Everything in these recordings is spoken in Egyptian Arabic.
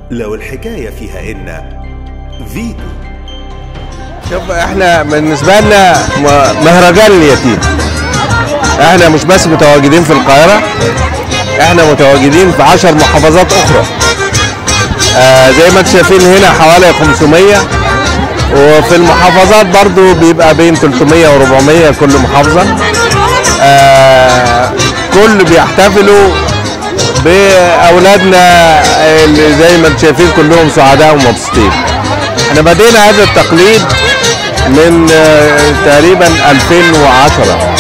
لو الحكاية فيها إن فيتو شوف احنا بالنسبه لنا م- مهرجان اليتيم احنا مش بس متواجدين في القاهره احنا متواجدين في عشر محافظات اخرى آه زي ما انتم شايفين هنا حوالي 500 وفي المحافظات برضو بيبقى بين 300 و400 كل محافظه آه كل بيحتفلوا باولادنا اللي زي ما انتم شايفين كلهم سعداء ومبسوطين احنا بدينا هذا التقليد من آه، تقريبا 2010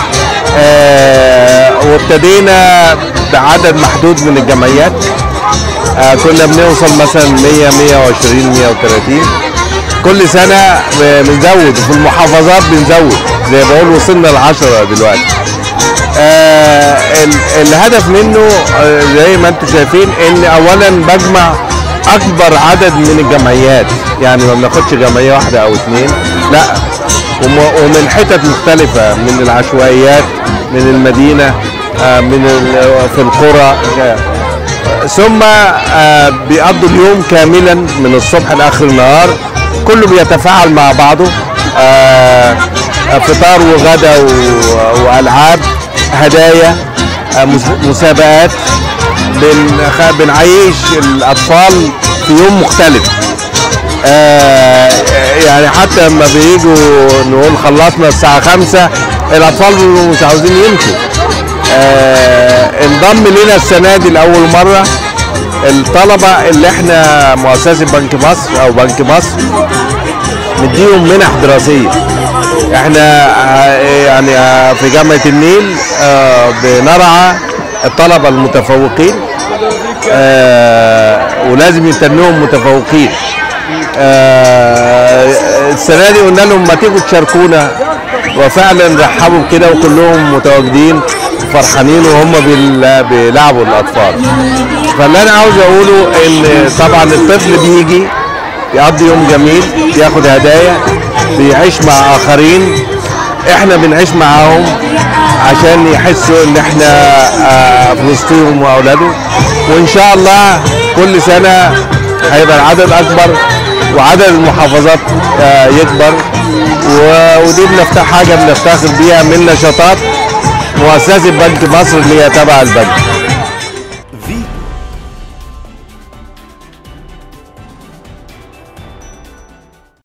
آه، وابتدينا بعدد محدود من الجمعيات آه، كنا بنوصل مثلا 100 120 130 كل سنه بنزود وفي المحافظات بنزود زي ما بقول وصلنا ل 10 دلوقتي آه ال- الهدف منه آه زي ما انتم شايفين ان اولا بجمع اكبر عدد من الجمعيات يعني ما بناخدش جمعيه واحده او اتنين لا وم- ومن حتت مختلفه من العشوائيات من المدينه آه من ال- في القرى آه، ثم آه، بيقضوا اليوم كاملا من الصبح لاخر النهار كله بيتفاعل مع بعضه آه، فطار وغدا و- والعاب هدايا آه، مس- مسابقات بنخ- بنعيش الاطفال في يوم مختلف آه، يعني حتى لما بيجوا نقول خلصنا الساعة خمسة الأطفال بيبقوا مش عاوزين يمشوا آه، انضم لنا السنة دي لأول مرة الطلبة اللي احنا مؤسسة بنك مصر أو بنك مصر مديهم منح دراسية احنا آه، يعني آه، في جامعة النيل آه، بنرعى الطلبة المتفوقين آه، ولازم يتنوهم متفوقين آه، السنه دي قلنا لهم ما تيجوا تشاركونا وفعلا رحبوا بكده وكلهم متواجدين فرحانين وهم بيل- بيلعبوا الاطفال فاللي انا عاوز اقوله ان طبعا الطفل بيجي يقضي يوم جميل بياخد هدايا بيعيش مع اخرين احنا بنعيش معاهم عشان يحسوا ان احنا آه، في وسطهم واولادهم وان شاء الله كل سنه هيبقى العدد اكبر وعدد المحافظات آه، يكبر و- ودي بنفتح حاجه بنفتخر بيها من نشاطات مؤسسه بنك مصر اللي هي تبع البنك